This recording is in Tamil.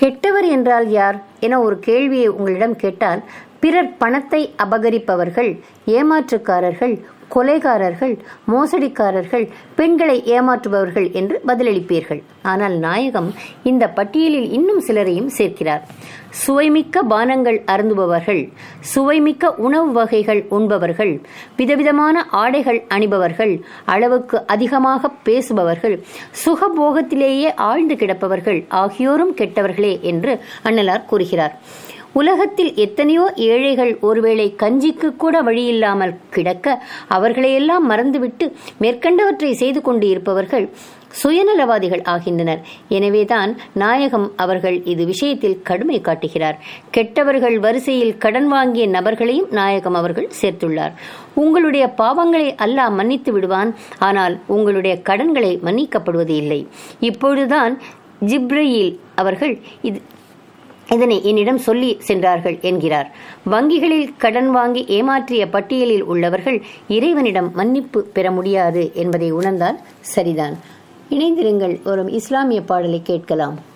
கெட்டவர் என்றால் யார் என ஒரு கேள்வியை உங்களிடம் கேட்டால் பிறர் பணத்தை அபகரிப்பவர்கள் ஏமாற்றுக்காரர்கள் கொலைகாரர்கள் மோசடிக்காரர்கள் பெண்களை ஏமாற்றுபவர்கள் என்று பதிலளிப்பீர்கள் ஆனால் நாயகம் இந்த பட்டியலில் இன்னும் சிலரையும் சேர்க்கிறார் சுவைமிக்க பானங்கள் அருந்துபவர்கள் சுவைமிக்க உணவு வகைகள் உண்பவர்கள் விதவிதமான ஆடைகள் அணிபவர்கள் அளவுக்கு அதிகமாக பேசுபவர்கள் சுகபோகத்திலேயே ஆழ்ந்து கிடப்பவர்கள் ஆகியோரும் கெட்டவர்களே என்று அண்ணலார் கூறுகிறார் உலகத்தில் எத்தனையோ ஏழைகள் ஒருவேளை கஞ்சிக்கு கூட வழியில்லாமல் கிடக்க அவர்களையெல்லாம் மறந்துவிட்டு மேற்கண்டவற்றை செய்து கொண்டு இருப்பவர்கள் சுயநலவாதிகள் ஆகின்றனர் எனவேதான் நாயகம் அவர்கள் இது விஷயத்தில் கடுமை காட்டுகிறார் கெட்டவர்கள் வரிசையில் கடன் வாங்கிய நபர்களையும் நாயகம் அவர்கள் சேர்த்துள்ளார் உங்களுடைய பாவங்களை அல்லாஹ் மன்னித்து விடுவான் ஆனால் உங்களுடைய கடன்களை மன்னிக்கப்படுவது இல்லை இப்பொழுதுதான் ஜிப்ரயில் அவர்கள் இது இதனை என்னிடம் சொல்லி சென்றார்கள் என்கிறார் வங்கிகளில் கடன் வாங்கி ஏமாற்றிய பட்டியலில் உள்ளவர்கள் இறைவனிடம் மன்னிப்பு பெற முடியாது என்பதை உணர்ந்தால் சரிதான் இணைந்திருங்கள் ஒரு இஸ்லாமிய பாடலை கேட்கலாம்